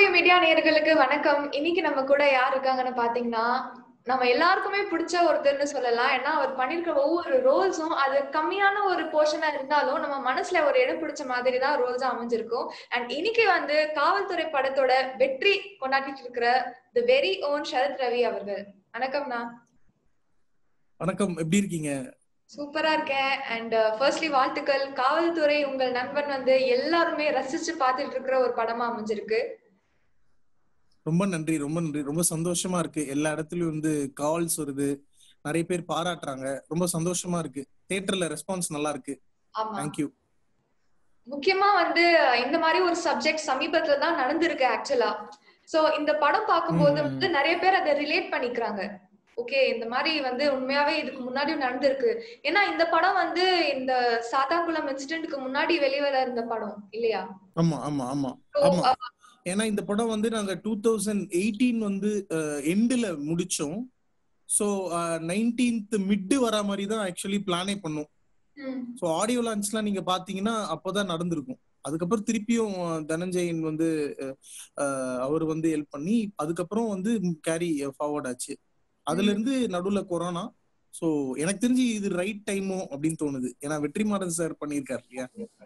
You media நேயர்களுக்கு வணக்கம் இன்னைக்கு நம்ம கூட யார் இருக்காங்கன்னு பாத்தீங்கன்னா நம்ம எல்லாருக்குமே பிடிச்ச ஒருத்தர்னு சொல்லலாம் ஏன்னா அவர் பண்ணிருக்கிற ஒவ்வொரு ரோல்ஸும் அது கம்மியான ஒரு போர்ஷனா இருந்தாலும் நம்ம மனசுல ஒரு இடம் பிடிச்ச மாதிரி தான் ரோல்ஸா அமைஞ்சிருக்கும் அண்ட் இன்னைக்கு வந்து காவல்துறை படத்தோட வெற்றி கொண்டாடிட்டு இருக்கிற the very own Sarath Ravi அவர்கள் வணக்கம்ண்ணா வணக்கம் எப்படி இருக்கீங்க சூப்பரா இருக்கேன் அண்ட் ஃபர்ஸ்ட்லி வாழ்த்துக்கள் காவல்துறை உங்கள் நண்பன் வந்து எல்லாருமே ரசிச்சு பார்த்துட்டு இருக்கிற ஒரு படமா அமைஞ்சிருக்கு ரொம்ப நன்றி ரொம்ப நன்றி ரொம்ப சந்தோஷமா இருக்கு எல்லா இடத்துலயும் வந்து கால்ஸ் வருது நிறைய பேர் பாராட்டுறாங்க ரொம்ப சந்தோஷமா இருக்கு தியேட்டர்ல ரெஸ்பான்ஸ் நல்லா இருக்கு ஆமா தேங்க்யூ முக்கியமா வந்து இந்த மாதிரி ஒரு சப்ஜெக்ட் சமீபத்துல தான் நடந்திருக்கு ஆக்சுவலா சோ இந்த படம் பார்க்கும்போது ம். வந்து நிறைய பேர் அதை ரிலேட் பண்ணிக்கிறாங்க ஓகே இந்த மாதிரி வந்து உண்மையாவே இதுக்கு முன்னாடியும் நடந்திருக்கு ஏன்னா இந்த படம் வந்து இந்த சாத்தாங்குளம் இன்சிடென்ட்க்கு முன்னாடி வெளிவர இருந்த படம் இல்லையா ஆமா ஆமா ஆமா So, ஆமா. அஹ், ஏன்னா இந்த படம் வந்து நாங்க டூ தௌசண்ட் எயிட்டீன் வந்து எண்டுல முடிச்சோம் ஸோ நைன்டீன்த் மிட் வர மாதிரி தான் ஆக்சுவலி பிளானே பண்ணோம் ம், ஸோ ஆடியோ லான்ச்லாம் நீங்க பாத்தீங்கன்னா அப்போதான் நடந்திருக்கும் அதுக்கப்புறம் திருப்பியும் அஹ், தனஞ்சயன் வந்து அஹ், அவர் வந்து ஹெல்ப் பண்ணி அதுக்கப்புறம் வந்து கேரி ஃபார்வர்ட் ஆச்சு அதுல இருந்து நடுவுல கொரோனா சோ எனக்கு தெரிஞ்சு இது ரைட் டைமோ அப்படின்னு தோணுது ஏன்னா வெற்றிமாறன் சார் பண்ணியிருக்காரு இல்லையா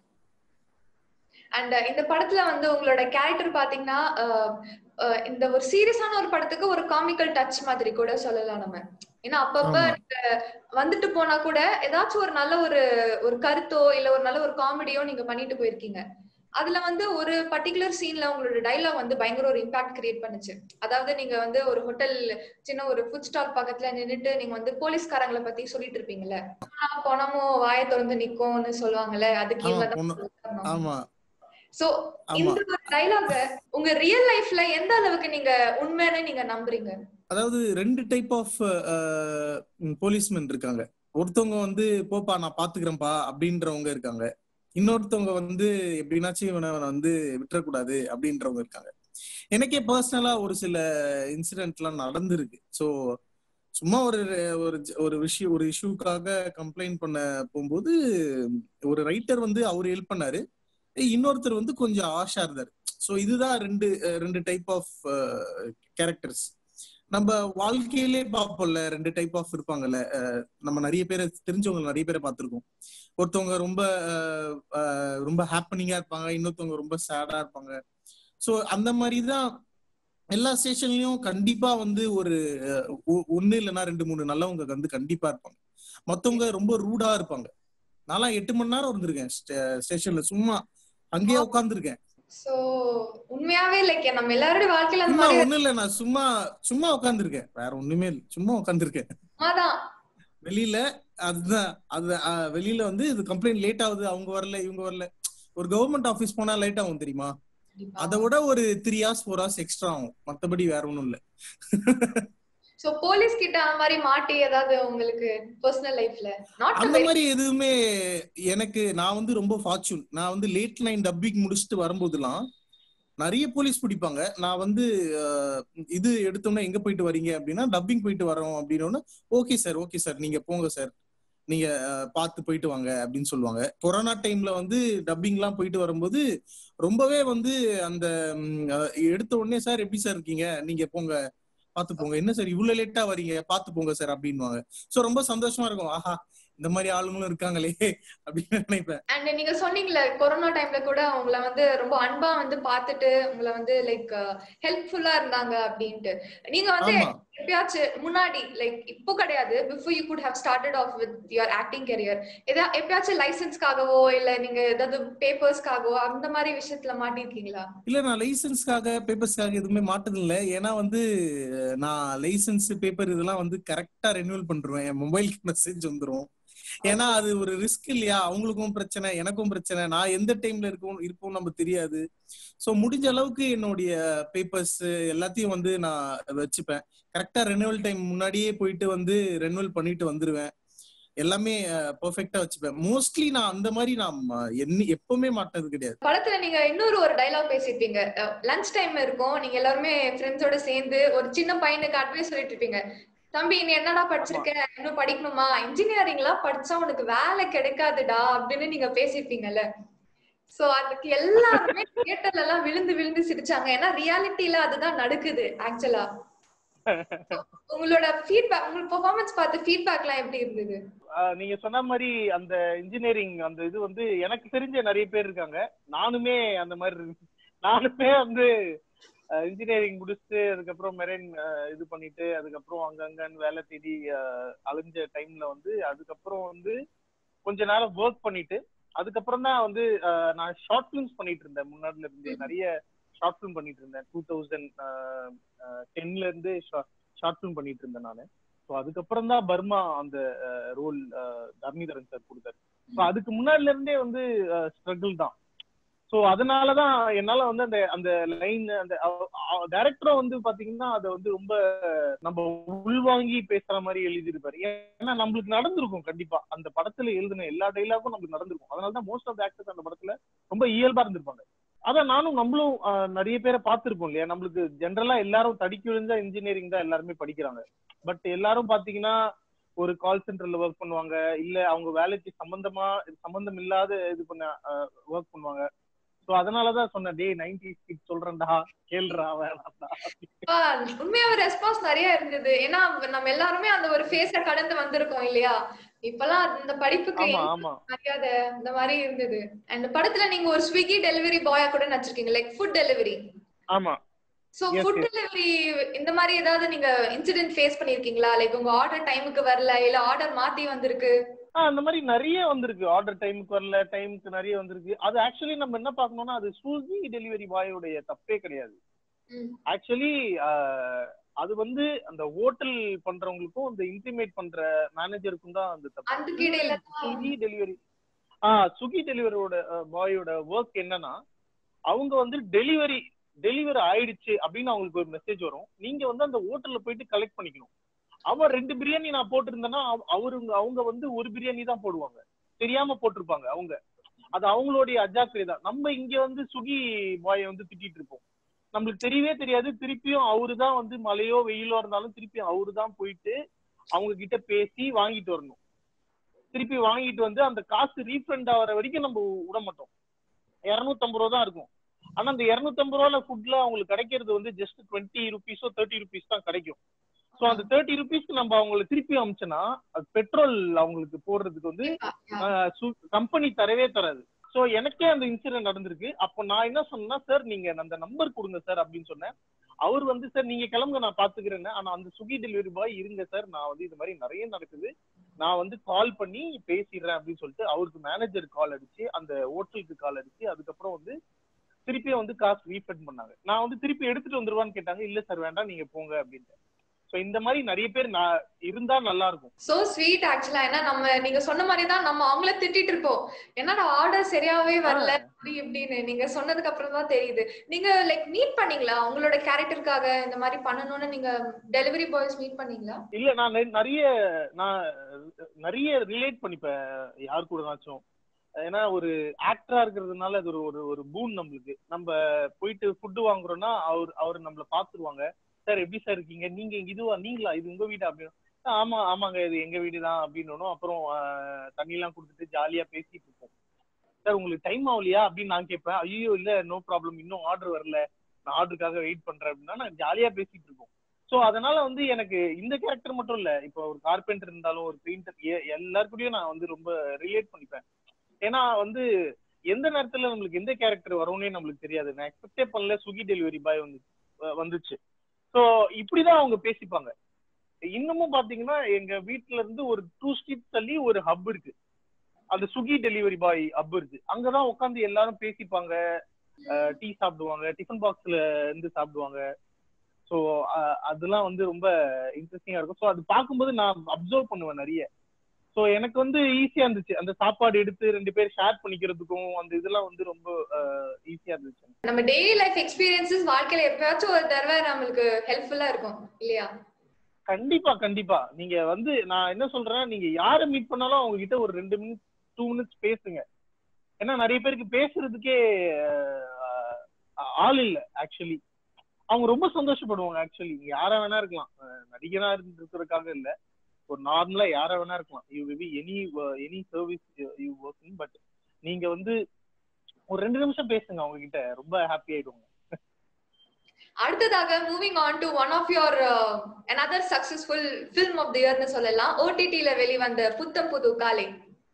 அண்ட் இந்த படத்துல வந்து உங்களோட கேரக்டர் பாத்தீங்கன்னா அஹ், அஹ், இந்த ஒரு சீரியஸான ஒரு படத்துக்கு ஒரு காமிக்கல் டச் மாதிரி கூட சொல்லலாம் நம்ம ஏன்னா அப்பப்ப ஆமா. நீங்க வந்துட்டு போனா கூட ஏதாச்சும் ஒரு நல்ல ஒரு ஒரு கருத்தோ இல்ல ஒரு நல்ல ஒரு காமெடியோ நீங்க பண்ணிட்டு போயிருக்கீங்க அதுல வந்து ஒரு பர்டிகுலர் சீன்ல உங்களோட டைலாக் வந்து பயங்கர ஒரு இம்பாக்ட் கிரியேட் பண்ணுச்சு அதாவது நீங்க வந்து ஒரு ஹோட்டல் சின்ன ஒரு ஃபுட் ஸ்டால் பக்கத்துல நின்னுட்டு நீங்க வந்து போலீஸ்காரங்களை பத்தி சொல்லிட்டு இருப்பீங்கல்ல ஆனா, பணமும் வாயை திறந்து நிக்கும்னு சொல்லுவாங்கல்ல அதுக்கு ஆமா, இவங்க பொண்ணு- தான் ஆமா சோ ஆமா இந்த ஒரு டைலாக உங்க ரியல் லைஃப்ல எந்த அளவுக்கு நீங்க உண்மைன்னு நீங்க நம்புறீங்க அதாவது ரெண்டு டைப் ஆஃப் போலீஸ்மென் இருக்காங்க ஒருத்தவங்க வந்து போப்பா நான் பாத்துக்கிறேன்ப்பா அப்படின்றவங்க இருக்காங்க இன்னொருத்தவங்க வந்து எப்படின்னாச்சும் இவனை இவனை வந்து விட்டுறக்கூடாது அப்படின்றவங்க இருக்காங்க எனக்கே பர்சனலா ஒரு சில இன்சிடென்ட்லாம் நடந்திருக்கு ஸோ சும்மா ஒரு ஒரு ஒரு விஷயம் ஒரு இஷ்யூக்காக கம்ப்ளைண்ட் பண்ண போகும்போது ஒரு ரைட்டர் வந்து அவர் ஹெல்ப் பண்ணாரு இன்னொருத்தர் வந்து கொஞ்சம் ஆஷா இருந்தாரு ஸோ இதுதான் ரெண்டு அஹ், ரெண்டு டைப் ஆஃப் கேரக்டர்ஸ் நம்ம வாழ்க்கையிலே பார்ப்போம்ல ரெண்டு டைப் ஆஃப் இருப்பாங்கல்ல அஹ், நம்ம நிறைய பேரை தெரிஞ்சவங்க நிறைய பேரை பார்த்திருக்கோம் ஒருத்தவங்க ரொம்ப அஹ், அஹ், ரொம்ப ஹாப்பனிங்கா இருப்பாங்க இன்னொருத்தவங்க ரொம்ப சேடா இருப்பாங்க ஸோ அந்த மாதிரி தான் எல்லா ஸ்டேஷன்லயும் கண்டிப்பா வந்து ஒரு அஹ், ஒ- ஒண்ணு இல்லைன்னா ரெண்டு மூணு நல்லவங்க வந்து கண்டிப்பா இருப்பாங்க மத்தவங்க ரொம்ப ரூடா இருப்பாங்க நான்லாம் எட்டு மணி நேரம் இருந்திருக்கேன் ஸ்டேஷன்ல சும்மா அங்கேயே உட்காந்துருக்கேன் சோ உண்மையாவே லைக் நம்ம எல்லாருடைய வாழ்க்கையில அந்த சும்மா மாதிரி ஒண்ணும் இல்ல நான் சும்மா சும்மா உட்காந்துருக்கேன் வேற ஒண்ணுமே இல்ல சும்மா உட்காந்துருக்கேன் சும்மாதான் வெளியில அதுதான் அது அஹ், வெளியில வந்து இது கம்ப்ளைண்ட் லேட் ஆகுது அவங்க வரல இவங்க வரல ஒரு கவர்மெண்ட் ஆபீஸ் போனா லேட் ஆகும் தெரியுமா அதை விட ஒரு three hours four hours extra ஆகும் மத்தபடி வேற ஒண்ணும் இல்ல சோ போலீஸ் கிட்ட அந்த மாதிரி மாட்டி ஏதாவது உங்களுக்கு பர்சனல் லைஃப்ல நாட் அந்த மாதிரி எதுவுமே எனக்கு நான் வந்து ரொம்ப ஃபார்ச்சூன் நான் வந்து லேட் நைன் டப்பிங் முடிச்சுட்டு வரும்போதெல்லாம் நிறைய போலீஸ் பிடிப்பாங்க நான் வந்து அஹ், இது எடுத்தோம்னா எங்க போயிட்டு வரீங்க அப்படின்னா டப்பிங் போயிட்டு வரோம் அப்படின்னோன்னா ஓகே சார் ஓகே சார் நீங்க போங்க சார் நீங்க அஹ், பார்த்து போயிட்டு வாங்க அப்படின்னு சொல்லுவாங்க கொரோனா டைம்ல வந்து டப்பிங்லாம் போயிட்டு வரும்போது ரொம்பவே வந்து அந்த ம், அஹ், எடுத்த உடனே சார் எப்படி சார் இருக்கீங்க நீங்க போங்க பார்த்து போங்க என்ன சார் இவ்வளவு லேட்டா வரீங்க பார்த்து போங்க சார் அப்படின்வாங்க சோ ரொம்ப சந்தோஷமா இருக்கும் ஆஹா இந்த மாதிரி ஆளுங்களும் இருக்காங்களே அப்படின்னு நினைப்பேன் அண்ட் நீங்க சொன்னீங்கல்ல கொரோனா டைம்ல கூட உங்களை வந்து ரொம்ப அன்பா வந்து பார்த்துட்டு உங்களை வந்து லைக் ஹெல்ப்ஃபுல்லா இருந்தாங்க அப்படின்ட்டு நீங்க வந்து ஆமா எப்பயாச்சும் முன்னாடி லைக் இப்போ கிடையாது before you could have started off with your acting career ஏதா எப்பயாச்சும் லைசன்ஸ்க்காகவோ இல்ல நீங்க ஏதாவது பேப்பர்ஸ்க்காகவோ அந்த மாதிரி விஷயத்துல மாட்டிருக்கீங்களா இல்ல நான் லைசன்ஸ்க்காக பேப்பர்ஸ்க்காக எதுவுமே மாட்டது இல்ல ஏன்னா வந்து நான் லைசன்ஸ் பேப்பர் இதெல்லாம் வந்து கரெக்டா ரெனியூவல் பண்ணிருவேன் என் மொபைலுக்கு மெசேஜ் வந்துரும் ஏன்னா அது ஒரு ரிஸ்க் இல்லையா அவங்களுக்கும் பிரச்சனை எனக்கும் பிரச்சனை நான் எந்த டைம்ல இருக்கோம் இருப்போம் நம்ம தெரியாது சோ முடிஞ்ச அளவுக்கு என்னுடைய பேப்பர்ஸ் எல்லாத்தையும் வந்து நான் வச்சுப்பேன் கரெக்டா ரெனுவல் டைம் முன்னாடியே போயிட்டு வந்து ரெனுவல் பண்ணிட்டு வந்துருவேன் எல்லாமே பெர்ஃபெக்ட்டா வச்சுப்பேன் மோஸ்ட்லி நான் அந்த மாதிரி நான் ம- என்ன எப்பவுமே மாட்டது கிடையாது படத்துல நீங்க இன்னொரு ஒரு டைலாக் பேசிருப்பீங்க லஞ்ச் டைம் இருக்கும் நீங்க எல்லாருமே ஃப்ரெண்ட்ஸோட சேர்ந்து ஒரு சின்ன பையனுக்கு அட்வைஸ் சொல்லிட்டு இருப்பீங்க தம்பி நீ என்னடா படிச்சிருக்க இன்னும் படிக்கணுமா இன்ஜினியரிங் எல்லாம் படிச்சா உனக்கு வேலை கிடைக்காதுடா அப்படின்னு நீங்க பேசிருப்பீங்கல்ல சோ அதுக்கு எல்லாருமே தியேட்டர்ல எல்லாம் விழுந்து விழுந்து சிரிச்சாங்க ஏன்னா ரியாலிட்டில அதுதான் நடக்குது ஆக்சுவலா உங்களோட ஃபீட்பேக் உங்களோட பெர்ஃபார்மன்ஸ் பார்த்து ஃபீட்பேக் எல்லாம் எப்படி இருந்தது ஆஹ் நீங்க சொன்ன மாதிரி அந்த இன்ஜினியரிங் அந்த இது வந்து எனக்கு தெரிஞ்ச நிறைய பேர் இருக்காங்க நானுமே அந்த மாதிரி இருக்கு. நானுமே வந்து இன்ஜினியரிங் முடிச்சுட்டு அதுக்கப்புறம் மெரைன் இது பண்ணிட்டு அதுக்கப்புறம் அங்கங்கன்னு வேலை தேடி ஆஹ் அலைஞ்ச டைம்ல வந்து அதுக்கப்புறம் வந்து கொஞ்ச நேரம் ஒர்க் பண்ணிட்டு அதுக்கப்புறம் தான் வந்து ஆஹ் நான் ஷார்ட் ஃபிலிம்ஸ் பண்ணிட்டு இருந்தேன் முன்னாடில இருந்து நிறைய ஷார்ட் ஃபிலிம் பண்ணிட்டு இருந்தேன் டூ தௌசண்ட் டென்ல இருந்து ஷார்ட் ஃபிலிம் பண்ணிட்டு இருந்தேன் நான் ஸோ அதுக்கப்புறம் தான் பர்மா அந்த ரோல் தர்மிதரன் சார் கொடுத்தாரு ஸோ அதுக்கு முன்னாடில இருந்தே வந்து ஸ்ட்ரகிள் தான் ஸோ அதனாலதான் என்னால வந்து அந்த அந்த லைன் அந்த டைரக்டரும் வந்து பாத்தீங்கன்னா அதை வந்து ரொம்ப நம்ம உள்வாங்கி பேசுற மாதிரி எழுதியிருப்பாரு ஏன்னா நம்மளுக்கு நடந்திருக்கும் கண்டிப்பா அந்த படத்துல எழுதின எல்லா டைலாகும் நம்மளுக்கு நடந்திருக்கும் அதனாலதான் மோஸ்ட் ஆஃப் ஆக்டர்ஸ் அந்த படத்துல ரொம்ப இயல்பா இருந்திருப்பாங்க அதான் நானும் நம்மளும் ஆஹ், நிறைய பேரை பார்த்திருப்போம் இல்லையா நம்மளுக்கு ஜென்ரலா எல்லாரும் தடிக்கி விழுந்தா இன்ஜினியரிங் தான் எல்லாருமே படிக்கிறாங்க பட் எல்லாரும் பாத்தீங்கன்னா ஒரு கால் சென்டர்ல ஒர்க் பண்ணுவாங்க இல்ல அவங்க வேலைக்கு சம்பந்தமா சம்பந்தம் இல்லாத இது பண்ண ஒர்க் பண்ணுவாங்க சோ அதனாலதான் சொன்னேன் டேய் நைன்டி கிட் சொல்றேன்டா கேள்றா வேணாம்டா ஆ, உண்மையாவே ரெஸ்பான்ஸ் நிறைய இருந்தது ஏன்னா நம்ம எல்லாருமே அந்த ஒரு ஃபேஸ கடந்து வந்திருக்கோம் இல்லையா இப்பெல்லாம் இந்த படிப்புக்கு ஆமா எங்க ஆமா மரியாதை இந்த மாதிரி இருந்தது அந்த படத்துல நீங்க ஒரு ஸ்விக்கி டெலிவரி பாயா கூட நடிச்சிருக்கீங்க லைக் ஃபுட் டெலிவரி ஆமா so Yes, food yes. Delivery இந்த மாதிரி ஏதாவது நீங்க இன்சிடென்ட் ஃபேஸ் பண்ணிருக்கீங்களா லைக் உங்க ஆர்டர் டைமுக்கு வரல இல்ல ஆர்டர் மாத்தி வந்திருக்கு ஆ அந்த மாதிரி நிறைய வந்திருக்கு ஆர்டர் டைமுக்கு வரல டைமுக்கு நிறைய வந்திருக்கு அது ஆக்சுவலி நம்ம என்ன பார்க்கணும்னா அது ஸ்விக்கி டெலிவரி பாயோடைய தப்பே கிடையாது ம். ஆக்சுவலி அது வந்து அந்த ஹோட்டல் பண்றவங்களுக்கும் அந்த இன்டிமேட் பண்ற மேனேஜருக்கும் தான் அந்த தப்பு அதுக்கு இடையில ஸ்விக்கி டெலிவரி ஆ ஸ்விக்கி டெலிவரியோட பாயோட ஒர்க் என்னன்னா அவங்க வந்து டெலிவரி டெலிவரி ஆயிடுச்சு அப்படின்னு அவங்களுக்கு ஒரு மெசேஜ் வரும் நீங்க வந்து அந்த ஹோட்டல்ல போயிட்டு கலெக்ட் பண்ணிக்கணும் அவன் ரெண்டு பிரியாணி நான் போட்டிருந்தேன்னா அவ- அவருங்க அவங்க வந்து ஒரு பிரியாணி தான் போடுவாங்க தெரியாம போட்டிருப்பாங்க அவங்க அது அவங்களுடைய அஜாக்கிரதை தான் நம்ம இங்க வந்து சுகி பாயை வந்து திட்டிட்டு இருப்போம் நம்மளுக்கு தெரியவே தெரியாது திருப்பியும் அவரு தான் வந்து மழையோ வெயிலோ இருந்தாலும் திருப்பியும் அவரு தான் போயிட்டு அவங்க கிட்ட பேசி வாங்கிட்டு வரணும் திருப்பி வாங்கிட்டு வந்து அந்த காசு ரீஃபண்ட் ஆகிற வரைக்கும் நம்ம விட மாட்டோம் இரநூத்தம்பது ரூபா தான் இருக்கும் ஆனா அந்த இரநூத்தம்பது ரூபால ஃபுட்ல அவங்களுக்கு கிடைக்கிறது வந்து ஜஸ்ட் டுவெண்ட்டி ருபீஸோ தேர்ட்டி ருபீஸ் தான் கிடைக்கும் ஸோ அந்த தேர்ட்டி ருபீஸ்க்கு நம்ம அவங்களை திருப்பி அமிச்சோன்னா அது பெட்ரோல் அவங்களுக்கு போடுறதுக்கு வந்து கம்பெனி தரவே தராது சோ எனக்கே அந்த இன்சிடென்ட் நடந்திருக்கு அப்போ நான் என்ன சொன்னேன்னா சார் நீங்க அந்த நம்பர் கொடுங்க சார் அப்படின்னு சொன்னேன் அவர் வந்து சார் நீங்க கிளம்புங்க நான் பாத்துக்கிறேன்னு ஆனா அந்த சுகி டெலிவரி பாய் இருங்க சார் நான் வந்து இது மாதிரி நிறைய நடக்குது நான் வந்து கால் பண்ணி பேசிடுறேன் அப்படின்னு சொல்லிட்டு அவருக்கு மேனேஜர் கால் அடிச்சு அந்த ஹோட்டலுக்கு கால் அடிச்சு அதுக்கப்புறம் வந்து திருப்பியும் வந்து காசு ரீஃபண்ட் பண்ணாங்க நான் வந்து திருப்பி எடுத்துட்டு வந்துருவான்னு கேட்டாங்க இல்ல சார் வேண்டாம் நீங்க போங்க அப்படின்ட்டு சோ இந்த மாதிரி நிறைய பேர் நான் இருந்தா நல்லா இருக்கும் சோ ஸ்வீட் ஆக்சுவலா ஏன்னா நம்ம நீங்க சொன்ன மாதிரி தான் நம்ம அவங்கள திட்டிட்டு இருப்போம் என்னடா ஆர்டர் சரியாவே வரல அப்படி இப்படின்னு நீங்க சொன்னதுக்கு அப்புறம் தான் தெரியுது நீங்க லைக் மீட் பண்ணீங்களா உங்களோட கேரக்டருக்காக இந்த மாதிரி பண்ணணும்னு நீங்க டெலிவரி பாய்ஸ் மீட் பண்ணீங்களா இல்ல நான் நெ- நிறைய நான் நிறைய ரிலேட் பண்ணிப்பேன் யார் கூடனாச்சும் ஏன்னா ஒரு ஆக்டரா இருக்கிறதுனால அது ஒரு ஒரு ஒரு பூன் நம்மளுக்கு நம்ம போயிட்டு ஃபுட்டு வாங்குறோம்னா அவர் அவர் நம்மள பாத்துருவாங்க சார் எப்படி சார் இருக்கீங்க நீங்க இங்க இதுவா நீங்களா இது உங்க வீடா அப்படின்னு "ஆ, ஆமா ஆமாங்க இது எங்க வீடு தான் அப்படின்னு அப்புறம் ஆஹ், தண்ணி எல்லாம் கொடுத்துட்டு ஜாலியா பேசிட்டு இருப்போம் சார் உங்களுக்கு டைம் ஆகலையா அப்படின்னு நான் கேட்பேன் ஐயோ இல்ல நோ ப்ராப்ளம் இன்னும் ஆர்டர் வரல நான் ஆர்டருக்காக வெயிட் பண்றேன் அப்படின்னா நான் ஜாலியா பேசிட்டு இருக்கோம் சோ அதனால வந்து எனக்கு இந்த கேரக்டர் மட்டும் இல்ல இப்போ ஒரு கார்பெண்டர் இருந்தாலும் ஒரு பெயிண்டர் எல்லாருக்கூடயும் நான் வந்து ரொம்ப ரிலேட் பண்ணிப்பேன் ஏன்னா வந்து எந்த நேரத்துல நம்மளுக்கு எந்த கேரக்டர் வரும்னே நம்மளுக்கு தெரியாது நான் எக்ஸ்பெக்டே பண்ணல ஸ்விக்கி டெலிவரி பாய் வந்து அஹ் வந்துச்சு ஸோ இப்படிதான் அவங்க பேசிப்பாங்க இன்னமும் பாத்தீங்கன்னா எங்க வீட்ல இருந்து ஒரு டூ ஸ்ட்ரீட் தள்ளி ஒரு ஹப் இருக்கு அந்த ஸ்விக்கி டெலிவரி பாய் ஹப் இருக்கு அங்கதான் உட்காந்து எல்லாரும் பேசிப்பாங்க டீ சாப்பிடுவாங்க டிஃபன் பாக்ஸ்ல இருந்து சாப்பிடுவாங்க ஸோ அதெல்லாம் வந்து ரொம்ப இன்ட்ரெஸ்டிங்கா இருக்கும் ஸோ அது பார்க்கும்போது நான் அப்சர்வ் பண்ணுவேன் நிறைய ஸோ எனக்கு வந்து ஈஸியா இருந்துச்சு அந்த சாப்பாடு எடுத்து ரெண்டு பேர் ஷேர் பண்ணிக்கிறதுக்கும் அந்த இதெல்லாம் வந்து ரொம்ப ஈஸியா இருந்துச்சு நம்ம டெய்லி லைஃப் எக்ஸ்பீரியன்சஸ் வாழ்க்கையில எப்பயாச்சும் ஒரு தடவை நம்மளுக்கு ஹெல்ப்ஃபுல்லா இருக்கும் இல்லையா கண்டிப்பா கண்டிப்பா நீங்க வந்து நான் என்ன சொல்றேன் நீங்க யாரை மீட் பண்ணாலும் அவங்க கிட்ட ஒரு ரெண்டு மினிட்ஸ் டூ மினிட்ஸ் பேசுங்க ஏன்னா நிறைய பேருக்கு பேசுறதுக்கே அஹ், ஆள் இல்ல ஆக்சுவலி அவங்க ரொம்ப சந்தோஷப்படுவாங்க ஆக்சுவலி யாரா வேணா இருக்கலாம் அஹ், நடிகனா இருக்கிறதுக்காக இல்ல ஒரு நார்மலா யாரா வேணா இருக்கலாம் you maybe any any service you working but நீங்க வந்து ஒரு ரெண்டு நிமிஷம் பேசுங்க அவங்க கிட்ட ரொம்ப ஹாப்பி ஆயிடுவாங்க அடுத்ததாக moving on to one of your another successful film of the இயர்னு சொல்லலாம் ஓடிடில வெளிவந்த புத்தம் புது காலை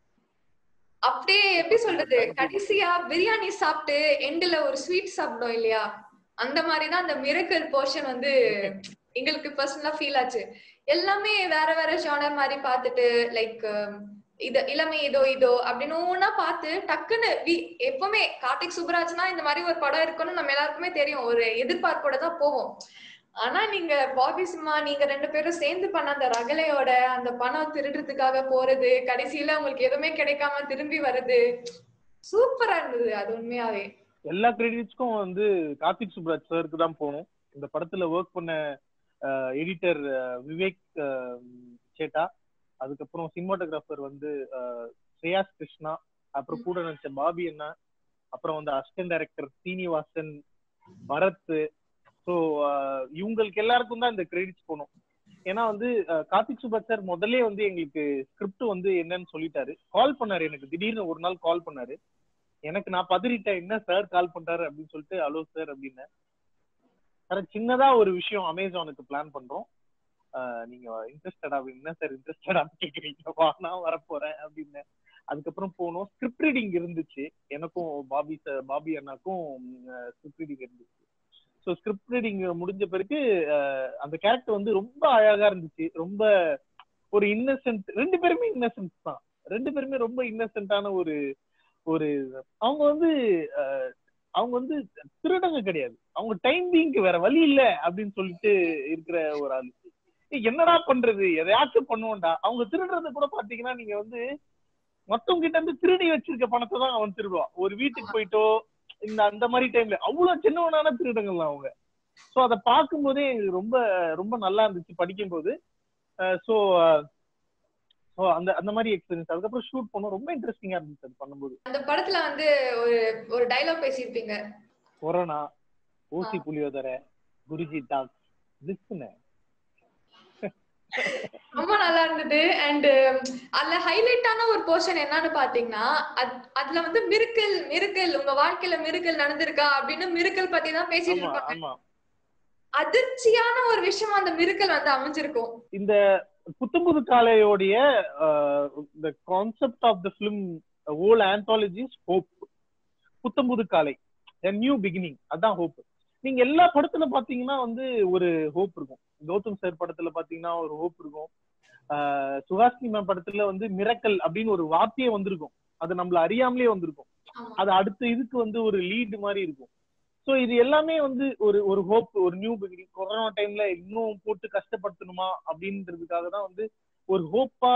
அப்படியே எப்படி சொல்றது கடைசியா பிரியாணி சாப்பிட்டு எண்டுல ஒரு ஸ்வீட் சாப்பிட்டோம் இல்லையா அந்த மாதிரி தான் அந்த மிரக்கல் போர்ஷன் வந்து எங்களுக்கு பர்சனலா ஃபீல் ஆச்சு எல்லாமே வேற வேற ஜானர் மாதிரி பார்த்துட்டு லைக் இது இளமை இதோ இதோ அப்படின்னு ஒவ்வொன்னா பார்த்து டக்குன்னு வி- எப்பவுமே கார்த்திக் சுப்ராஜ்னா இந்த மாதிரி ஒரு படம் இருக்குன்னு நம்ம எல்லாருக்குமே தெரியும் ஒரு எதிர்பார்ப்போட தான் போவோம் ஆனா நீங்க பாபி சிம்மா நீங்க ரெண்டு பேரும் சேர்ந்து பண்ண அந்த ரகலையோட அந்த பணம் திருடுறதுக்காக போறது கடைசியில உங்களுக்கு எதுவுமே கிடைக்காம திரும்பி வருது சூப்பரா இருந்தது அது உண்மையாவே எல்லா கிரெடிட்ஸ்க்கும் வந்து கார்த்திக் சுப்ராஜ் சாருக்கு தான் போகணும் இந்த படத்துல ஒர்க் பண்ண எடிட்டர் விவேக் அஹ், சேட்டா அதுக்கப்புறம் சினிமாட்டோகிராஃபர் வந்து அஹ், ஸ்ரேயாஸ் கிருஷ்ணா அப்புறம் கூட நினைச்ச பாபி அண்ணா அப்புறம் வந்து assistant director Srinivasan Bharath so இவங்களுக்கு எல்லாருக்கும் தான் இந்த கிரெடிட்ஸ் போகணும் ஏன்னா வந்து அஹ், கார்த்திக் சுப்ராஜ் சார் முதல்ல வந்து எங்களுக்கு ஸ்கிரிப்ட் வந்து என்னன்னு சொல்லிட்டாரு கால் பண்ணாரு எனக்கு திடீர்னு ஒரு நாள் கால் பண்ணாரு எனக்கு நான் பதறிட்டேன் என்ன சார் கால் பண்றாரு அப்படின்னு சொல்லிட்டு ஹலோ சார் அப்படின்னு சார் சின்னதா ஒரு விஷயம் அமேசானுக்கு பிளான் பண்றோம் ஆஹ் நீங்க இன்ட்ரெஸ்டடா என்ன சார் இன்ட்ரெஸ்டடா கேக்குறீங்க வா நான் வரப்போறேன் அப்படின்னு அதுக்கப்புறம் போனோம் ஸ்கிரிப்ட் ரீடிங் இருந்துச்சு எனக்கும் பாபி சார் பாபி அண்ணாக்கும் ஸ்கிரிப்ட் ரீடிங் இருந்துச்சு ஸோ ஸ்கிரிப்ட் ரீடிங் முடிஞ்ச பிறகு ஆஹ் அந்த கேரக்டர் வந்து ரொம்ப அழகா இருந்துச்சு ரொம்ப ஒரு இன்னசென்ட் ரெண்டு பேருமே இன்னசென்ட் தான் ரெண்டு பேருமே ரொம்ப இன்னசென்ட்டான ஒரு ஒரு அவங்க வந்து அஹ், அவங்க வந்து திருடங்க கிடையாது அவங்க டைம் பீங்க்கு வேற வழி இல்ல அப்படின்னு சொல்லிட்டு இருக்கிற ஒரு ஆளு ஏய், என்னடா பண்றது எதையாச்சும் பண்ணுவோம்டா அவங்க திருடுறது கூட பாத்தீங்கன்னா நீங்க வந்து மத்தவங்க கிட்ட இருந்து திருடி வச்சிருக்க பணத்தை தான் அவன் திருடுவான் ஒரு வீட்டுக்கு போயிட்டோ இந்த அந்த மாதிரி டைம்ல அவ்வளவு சின்னவனான திருடங்கள் அவங்க சோ அதை பார்க்கும்போதே எங்களுக்கு ரொம்ப ரொம்ப நல்லா இருந்துச்சு படிக்கும்போது ஸோ ஸோ அந்த அந்த மாதிரி எக்ஸ்பீரியன்ஸ் அதுக்கப்புறம் ஷூட் பண்ணோம் ரொம்ப இன்ட்ரெஸ்டிங்கா இருந்துச்சு அது பண்ணும்போது அந்த படத்துல வந்து ஒரு ஒரு டைலாக் பேசியிருப்பீங்க கொரோனா ஊசி புளியோதரை குருஜி டாக் திஸ்னு ரொம்ப நல்லா இருந்தது அண்ட் அதுல ஹைலைட்டான ஒரு போர்ஷன் என்னன்னு பாத்தீங்கன்னா அத்- அதுல வந்து மிருக்கல் மிருக்கல் உங்க வாழ்க்கையில மிருக்கல் நடந்திருக்கா அப்படின்னு மிருக்கல் பத்தி தான் பேசிட்டு ஆமா இருப்பாங்க ஆமா அதிர்ச்சியான ஒரு விஷயம் அந்த மிருக்கல் வந்து அமைஞ்சிருக்கும் இந்த புத்தம்புது காலையோடைய இந்த concept of the film all anthologies hope Putham Pudhu Kaalai new beginning அதான் ஹோப் நீங்க எல்லா படத்துல பாத்தீங்கன்னா வந்து ஒரு ஹோப் இருக்கும் கௌதம் சார் படத்துல பாத்தீங்கன்னா ஒரு ஹோப் இருக்கும் ஆஹ் சுஹாசினி மேம் படத்துல வந்து மிரக்கல் அப்படின்னு ஒரு வார்த்தையே வந்திருக்கும் அது நம்மள அறியாமலே வந்திருக்கும் ஆமா. அது அடுத்த இதுக்கு வந்து ஒரு லீடு மாதிரி இருக்கும் சோ இது எல்லாமே வந்து ஒரு ஒரு ஹோப் ஒரு நியூ பிகினிங் கொரோனா டைம்ல இன்னும் போட்டு கஷ்டப்படுத்தணுமா அப்படின்றதுக்காக தான் வந்து ஒரு ஹோப்பா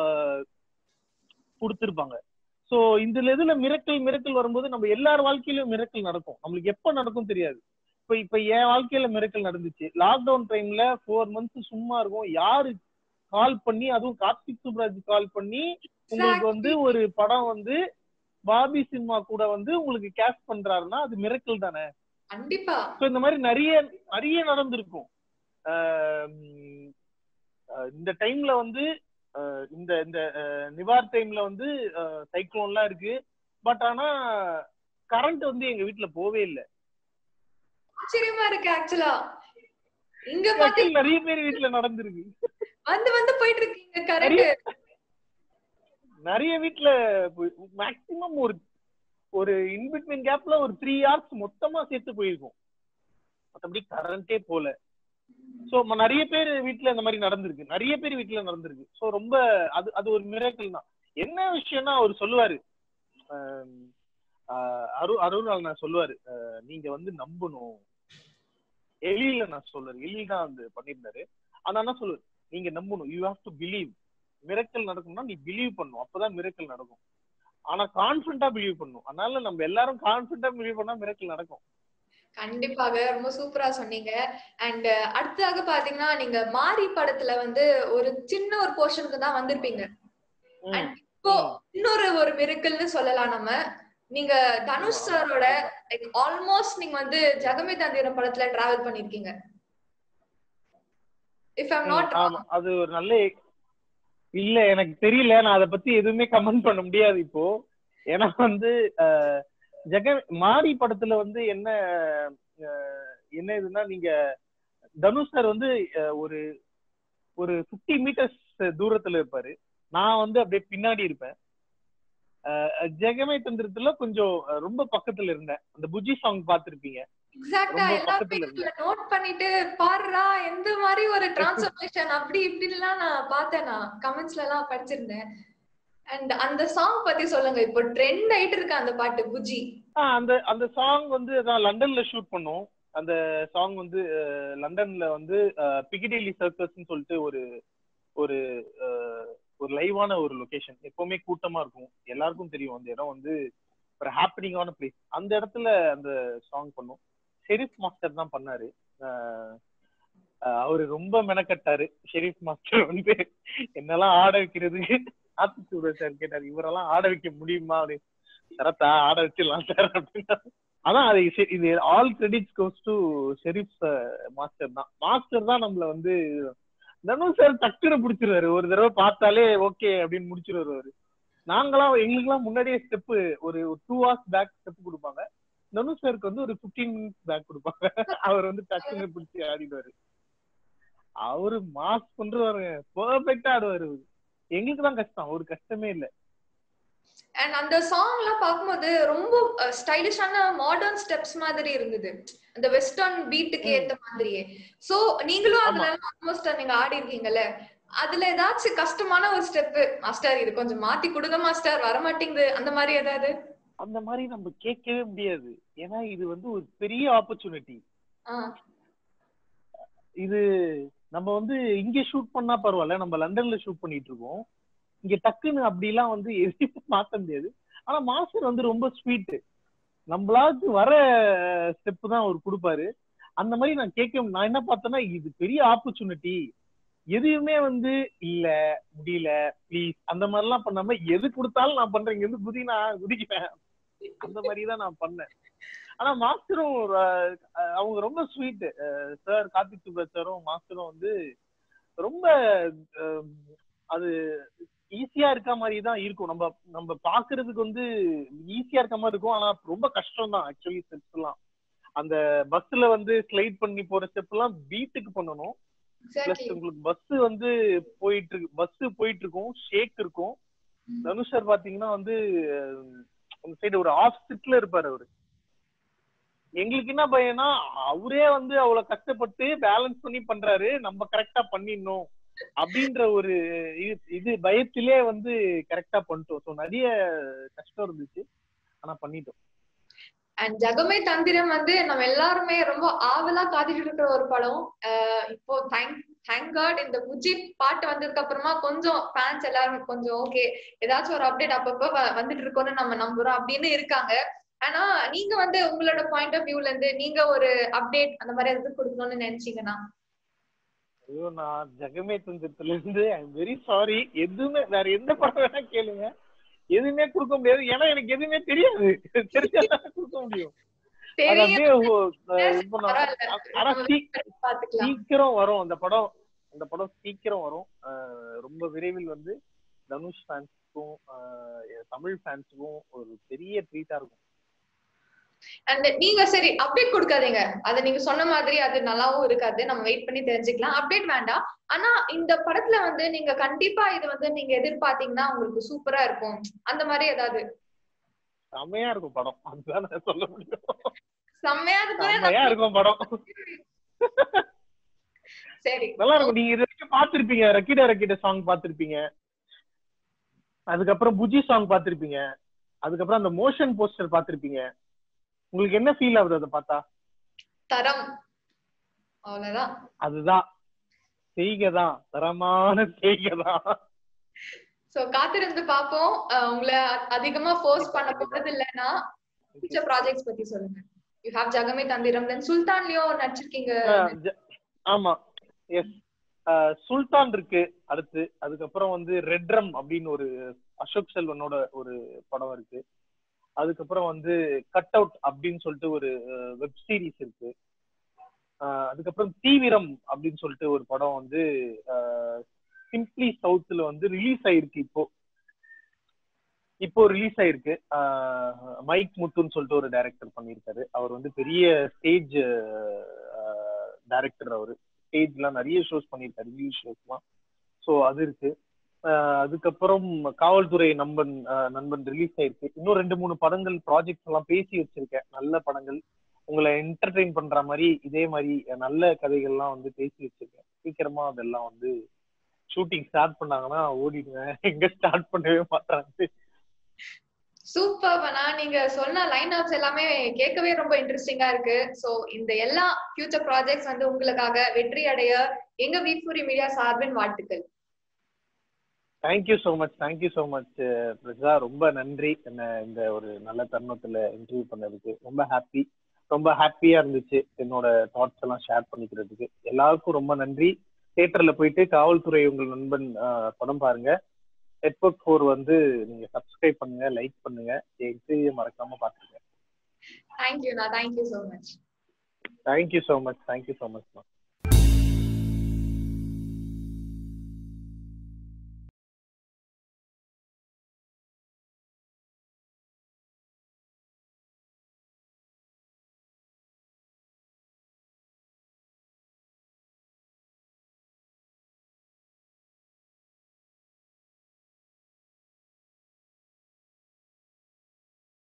கொடுத்திருப்பாங்க சோ இந்த இதுல மிரக்கல் மிரக்கல் வரும்போது நம்ம எல்லார் வாழ்க்கையிலும் மிரக்கல் நடக்கும் நம்மளுக்கு எப்ப நடக்கும் தெரியாது இப்ப இப்ப என் வாழ்க்கையில மிரக்கல் நடந்துச்சு லாக்டவுன் டைம்ல ஃபோர் மந்த்ஸ் சும்மா இருக்கும் யாரு கால் பண்ணி அதுவும் கார்த்திக் சுப்ராஜ் கால் பண்ணி உங்களுக்கு வந்து ஒரு படம் வந்து பாபி சினிமா கூட வந்து உங்களுக்கு கேஷ் பண்றாருன்னா அது மிரக்கல் தானே கண்டிப்பா சோ இந்த மாதிரி நிறைய நிறைய நடந்திருக்கும் ஆம், அஹ் இந்த டைம்ல வந்து அஹ் இந்த இந்த அஹ் நிவார் டைம்ல வந்து சைக்ளோன்லாம் இருக்கு பட் ஆனா கரண்ட் வந்து எங்க வீட்ல போவே இல்லை ஆச்சரியமா இருக்கு ஆக்சுவலா இங்க பாத்தீங்க நிறைய பேர் வீட்ல நடந்திருக்கு வந்து வந்து போயிட்டு இருக்கீங்க நிறைய கரெக்ட் நிறைய வீட்ல மேக்சிமம் ஒரு ஒரு இன்பிட்வீன் கேப்ல ஒரு த்ரீ ஹவர்ஸ் மொத்தமா சேர்த்து போயிருக்கும் மத்தபடி கரண்டே போல சோ நிறைய பேர் வீட்ல இந்த மாதிரி நடந்திருக்கு நிறைய பேர் வீட்ல நடந்திருக்கு சோ ரொம்ப அது அது ஒரு மிராக்கிள் தான் என்ன விஷயம்னா அவர் சொல்லுவாரு ஆம், ஆஹ் அரு அருணாள் நான் சொல்லுவாரு ஆஹ் நீங்க வந்து நம்பணும் எலியில நான் சொல்லுவாரு எலி தான் வந்து பண்ணியிருந்தாரு ஆனா என்ன சொல்லுவாரு நீங்க நம்பணும் you have to believe miracle நடக்கணும்னா நீ பிலீவ் பண்ணும் அப்பதான் மிரக்கல் நடக்கும் ஆனா கான்பிடண்டா பிலீவ் பண்ணும் அதனால நம்ம எல்லாரும் கான்பிடண்டா பிலீவ் பண்ணா மிரக்கல் நடக்கும் கண்டிப்பாக ரொம்ப சூப்பரா சொன்னீங்க அண்ட் அடுத்ததாக பாத்தீங்கன்னா நீங்க மாரி படத்துல வந்து ஒரு சின்ன ஒரு போர்ஷனுக்கு தான் வந்திருப்பீங்க ம். And இப்போ இன்னொரு ஒரு மிரக்கல்னு சொல்லலாம் நம்ம நீங்க தனுஷ் சாரோட லைக் ஆல்மோஸ்ட் நீங்க வந்து ஜெகமே தந்திரம் படத்துல டிராவல் பண்ணிருக்கீங்க இஃப் ஐம் நாட் ஆமா அது ஒரு நல்ல இல்ல எனக்கு தெரியல நான் அதை பத்தி எதுவுமே கமெண்ட் பண்ண முடியாது இப்போ ஏன்னா வந்து அஹ், ஜெக மாரி படத்துல வந்து என்ன அஹ், என்ன இதுன்னா நீங்க தனுஷ் சார் வந்து அஹ், ஒரு ஒரு 50 மீட்டர்ஸ் தூரத்துல இருப்பாரு நான் வந்து அப்படியே பின்னாடி இருப்பேன் அஹ், ஜெகமே தந்திரத்துல கொஞ்சம் அஹ், ரொம்ப பக்கத்துல இருந்தேன் அந்த புஜி சாங் பார்த்திருப்பீங்க எக்ஸாக்ட்டா ரொம்ப எல்லாருமே பக்கத்துல இதுல நோட் பண்ணிட்டு பாருடா எந்த மாதிரி ஒரு டிரான்ஸ்ஃபர்மேஷன் அப்படி இப்படின்லாம் நான் பார்த்தேன் நான் கமெண்ட்ஸ்ல எல்லாம் படிச்சிருந்தேன் அண்ட் அந்த சாங் பத்தி சொல்லுங்க இப்போ ட்ரெண்ட் ஆயிட்டு இருக்கு அந்த பாட்டு புஜி ஆ, அந்த அந்த சாங் வந்து நான் லண்டன்ல ஷூட் பண்ணோம் அந்த சாங் வந்து அஹ், லண்டன்ல வந்து பிகிடேலி சர்க்கஸ்னு சொல்லிட்டு ஒரு ஒரு அஹ், ஒரு லைவான ஒரு லொகேஷன் எப்பவுமே கூட்டமா இருக்கும் எல்லாருக்கும் தெரியும் அந்த இடம் வந்து ஒரு ஹாப்பனிங்கான பிளேஸ் அந்த இடத்துல அந்த சாங் பண்ணோம் ஷெரீஃப் மாஸ்டர் தான் பண்ணாரு அஹ், அஹ், அவரு ரொம்ப மெனக்கட்டாரு ஷெரீஃப் மாஸ்டர் வந்து என்னெல்லாம் ஆட வைக்கிறதுக்கு ஆத்திச்சூட சார் கேட்டாரு இவரெல்லாம் ஆட வைக்க முடியுமா அப்படின்னு கரெக்டா ஆட வச்சிடலாம் சார் அப்படின்னா அதான் அது சரி, இது all credits goes to Sherif master தான் மாஸ்டர் தான் நம்மள வந்து தனுஷ் சார் டக்குன்னு பிடிச்சிருவாரு ஒரு தடவை பார்த்தாலே ஓகே அப்படின்னு முடிச்சிருவாரு அவரு நாங்களாம் எங்களுக்குலாம் முன்னாடியே ஸ்டெப் ஒரு டூ ஹவர்ஸ் பேக் ஸ்டெப் கொடுப்பாங்க தனுஷ் சாருக்கு வந்து ஒரு 15 மினிட்ஸ் பேக் கொடுப்பாங்க அவர் வந்து டக்குன்னு பிடிச்சி ஆடிடுவாரு அவரு மாஸ் பண்றாரு பெர்ஃபெக்டா ஆடுவாரு அவரு. எங்களுக்கு தான் கஷ்டம் ஒரு கஷ்டமே இல்ல அண்ட் அந்த சாங் எல்லாம் பார்க்கும்போது ரொம்ப ஸ்டைலிஷான மாடர்ன் ஸ்டெப்ஸ் மாதிரி இருந்தது அந்த வெஸ்டர்ன் பீட்டுக்கு ம். ஏத்த மாதிரியே சோ நீங்களும் ஆமா. அதுல ஆல்மோஸ்ட் நீங்க ஆடி இருக்கீங்கல்ல அதுல ஏதாச்சும் கஷ்டமான ஒரு ஸ்டெப் மாஸ்டர் இது கொஞ்சம் மாத்தி கொடுங்க மாஸ்டர் வர மாட்டேங்குது அந்த மாதிரி ஏதாவது அந்த மாதிரி நம்ம கேட்கவே முடியாது ஏன்னா இது வந்து ஒரு பெரிய ஆப்பர்ச்சுனிட்டி ஆ, இது நம்ம வந்து இங்க ஷூட் பண்ணா பரவாயில்ல நம்ம லண்டன்ல ஷூட் பண்ணிட்டு இருக்கோம் இங்க டக்குன்னு அப்படிலாம் வந்து எதுவுமே மாத்த முடியாது ஆனா மாஸ்டர் வந்து ரொம்ப ஸ்வீட் நம்மளாச்சும் வர ஸ்டெப் தான் அவர் கொடுப்பாரு அந்த மாதிரி நான் கேட்க நான் என்ன பார்த்தேன்னா இது பெரிய ஆப்பர்ச்சுனிட்டி எதையுமே வந்து இல்ல முடியல ப்ளீஸ் அந்த மாதிரிலாம் பண்ணாம எது கொடுத்தாலும் நான் பண்றேன் இங்க இருந்து குதி நான் குதிக்கிறேன் அந்த மாதிரி தான் நான் பண்ணேன் ஆனா மாஸ்டரும் ஒரு, அஹ், அவங்க ரொம்ப ஸ்வீட் சார் கார்த்திக் சுப்ரத் சாரும் மாஸ்டரும் வந்து ரொம்ப அஹ், அது ஈஸியா இருக்க மாதிரி தான் இருக்கும் நம்ம நம்ம பாக்குறதுக்கு வந்து ஈஸியா இருக்க மாதிரி இருக்கும் ஆனா ரொம்ப கஷ்டம் தான் ஆக்சுவலி ஸ்டெப்ஸ் எல்லாம் அந்த பஸ்ல வந்து ஸ்லைட் பண்ணி போற ஸ்டெப் எல்லாம் பீட்டுக்கு பண்ணணும் பிளஸ் exactly. உங்களுக்கு பஸ் வந்து போயிட்டு இருக்கு பஸ் போயிட்டு இருக்கும் ஷேக் இருக்கும் ம். தனுஷ் சார் பாத்தீங்கன்னா வந்து அஹ், அந்த சைடு ஒரு ஆஃப் சிட்ல இருப்பாரு அவரு எங்களுக்கு என்ன பயம்னா அவரே வந்து அவ்வளவு கஷ்டப்பட்டு பேலன்ஸ் பண்ணி பண்றாரு நம்ம கரெக்டா பண்ணிடணும் அப்படின்ற ஒரு இது இது பயத்திலே வந்து கரெக்டா பண்ணிட்டோம் ஸோ நிறைய கஷ்டம் இருந்துச்சு ஆனா பண்ணிட்டோம் அண்ட் ஜகமே தந்திரம் வந்து நம்ம எல்லாருமே ரொம்ப ஆவலா காத்துட்டு இருக்கிற ஒரு படம் அஹ் இப்போ தேங்க் தேங்க் காட் இந்த புஜி பாட்டு வந்ததுக்கு அப்புறமா கொஞ்சம் ஃபேன்ஸ் எல்லாருமே கொஞ்சம் ஓகே ஏதாச்சும் ஒரு அப்டேட் அப்பப்ப வ- வந்துட்டு இருக்கோம்னு நம்ம நம்புறோம் அப்படின்னு இருக்காங்க ஆனா நீங்க வந்து உங்களோட பாயிண்ட் ஆஃப் வியூல இருந்து நீங்க ஒரு அப்டேட் அந்த மாதிரி எதுவும் கொடுக்கணும்னு நினைச்சீங்கன்னா ஐயோ நான் ஜெகமே தந்திரத்துல இருந்து ஐ வெரி சாரி எதுவுமே வேற எந்த படம் வேணா கேளுங்க எதுவுமே கொடுக்க முடியாது ஏன்னா எனக்கு எதுவுமே தெரியாது தெரிஞ்சா கொடுக்க முடியும் அது தெரியும் அப்படியே ஓ- அஹ் இது பண்ண- பரவாயில்ல. ஆனா சீ- பாத்துக்கலாம் சீக்கிரம் வரும் அந்த படம் அந்த படம் சீக்கிரம் வரும் அஹ் ரொம்ப விரைவில் வந்து தனுஷ் ஃபேன்ஸுக்கும் தமிழ் ஃபேன்ஸுக்கும் ஒரு பெரிய ட்ரீட்டா இருக்கும் அண்ட் நீங்க சரி அப்டேட் கொடுக்காதீங்க அது நீங்க சொன்ன மாதிரி அது நல்லாவும் இருக்காது நம்ம வெயிட் பண்ணி தெரிஞ்சுக்கலாம் அப்டேட் வேண்டாம் ஆனா இந்த படத்துல வந்து நீங்க கண்டிப்பா இது வந்து நீங்க எதிர்பார்த்தீங்கன்னா உங்களுக்கு சூப்பரா இருக்கும் அந்த மாதிரி ஏதாவது செம்மையா இருக்கும் படம் அதுதான் நான் சொல்ல முடியும் செம்மையா இருக்கும்னு செம்மையா நான் இருக்கும் படம் சரி நல்லா இருக்கும் நீங்க இது வரைக்கும் பாத்திருப்பீங்க ரக்கிட ரக்கிட சாங் பாத்திருப்பீங்க அதுக்கப்புறம் புஜி சாங் பாத்திருப்பீங்க அதுக்கப்புறம் அந்த மோஷன் போஸ்டர் பாத்திருப்பீங்க உங்களுக்கு என்ன ஃபீல் ஆகுது அதை பார்த்தா தரம் அவ்வளவுதான் அதுதான் செய்கதான் தரமான செய்கதான் சோ காத்திருந்து பாப்போம் அஹ் உங்களை அ- அதிகமா ஃபோர்ஸ் பண்ண போறது இல்லைன்னா ஃபியூச்சர் ப்ராஜெக்ட்ஸ் பத்தி சொல்லுங்க யூ ஹேவ் ஜகமே தந்திரம் தென் சுல்தான்லயும் நடிச்சிருக்கீங்க அஹ் ஜ- ஆமா எஸ் சுல்தான் இருக்கு அடுத்து அதுக்கப்புறம் வந்து ரெட்ரம் அப்படின்னு ஒரு அசோக் செல்வனோட ஒரு படம் இருக்கு அதுக்கப்புறம் வந்து கட் அவுட் அப்படின்னு சொல்லிட்டு ஒரு வெப் சீரிஸ் இருக்கு அஹ் அதுக்கப்புறம் தீவிரம் அப்படின்னு சொல்லிட்டு ஒரு படம் வந்து சிம்பிளி சவுத்ல வந்து ரிலீஸ் ஆயிருக்கு இப்போ இப்போ ரிலீஸ் ஆயிருக்கு ஆஹ் மைக் முத்துன்னு சொல்லிட்டு ஒரு டைரக்டர் பண்ணியிருக்காரு அவர் வந்து பெரிய ஸ்டேஜ் டைரக்டர் அவரு ஸ்டேஜ்லாம் நிறைய ஷோஸ் பண்ணியிருக்காரு இங்கிலீஷ் ஷோஸ்லாம் ஸோ அது இருக்கு ஆஹ் அதுக்கப்புறம் காவல்துறை நண்பன் ஆஹ் நண்பன் ரிலீஸ் ஆயிருக்கு இன்னும் ரெண்டு மூணு படங்கள் ப்ராஜெக்ட்ஸ் எல்லாம் பேசி வச்சிருக்கேன் நல்ல படங்கள் உங்களை என்டர்டெயின் பண்ற மாதிரி இதே மாதிரி நல்ல கதைகள்லாம் வந்து பேசி வச்சிருக்கேன் சீக்கிரமா அதெல்லாம் வந்து ஷூட்டிங் ஸ்டார்ட் பண்ணாங்கன்னா ஓடிடுவேன் எங்க ஸ்டார்ட் பண்ணவே மாட்டாங்க சூப்பர் பண்ணா நீங்க சொன்ன லைன் அப்ஸ் எல்லாமே கேட்கவே ரொம்ப இன்ட்ரெஸ்டிங்கா இருக்கு சோ இந்த எல்லா ஃபியூச்சர் ப்ராஜெக்ட்ஸ் வந்து உங்களுக்காக வெற்றி அடைய எங்க வீட்புரி மீடியா சார்பின் வாழ்த்துக்கள் thank you so much thank you so much பிரஜா ரொம்ப நன்றி என்ன இந்த ஒரு நல்ல தருணத்துல இன்டர்வியூ பண்ணதுக்கு ரொம்ப ஹாப்பி ரொம்ப ஹாப்பியா இருந்துச்சு என்னோட தாட்ஸ் எல்லாம் ஷேர் பண்ணிக்கிறதுக்கு எல்லாருக்கும் ரொம்ப நன்றி தியேட்டர்ல போயிட்டு காவல்துறை உங்கள் நண்பன் ஆஹ், படம் பாருங்க நெட்ஒர்க் ஃபோர் வந்து நீங்க சப்ஸ்கிரைப் பண்ணுங்க லைக் பண்ணுங்க இன்டர்வியூ மறக்காம பாத்துருங்க தேங்க்யூண்ணா thank you so much thank you so much thank you so much